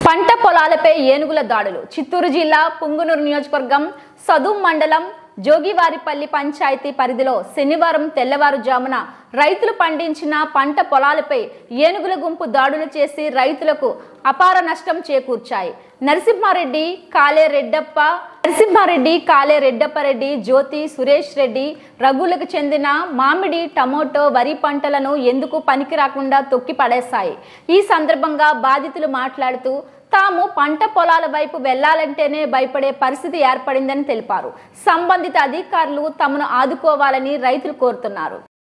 పంట పొలాలపై ఏనుగుల దాడులు చిత్తూరు జిల్లా పుంగునూరు నియోజకవర్గం సదుం మండలం జోగివారిపల్లి పంచాయతీ పరిధిలో శనివారం తెల్లవారుజామున రైతులు పండించిన పంట పొలాలపై ఏనుగుల గుంపు దాడులు చేసి రైతులకు అపార నష్టం చేకూర్చాయి నరసింహారెడ్డి కాలే రెడ్డప్ప నరసింహారెడ్డి కాలే రెడ్డప్పరెడ్డి జ్యోతి సురేష్ రెడ్డి రఘులకు చెందిన మామిడి టమోటో వరి పంటలను ఎందుకు పనికి రాకుండా తొక్కి పడేశాయి ఈ సందర్భంగా బాధితులు మాట్లాడుతూ తాము పంట పొలాల వైపు వెళ్లాలంటేనే భయపడే పరిస్థితి ఏర్పడిందని తెలిపారు సంబంధిత అధికారులు తమను ఆదుకోవాలని రైతులు కోరుతున్నారు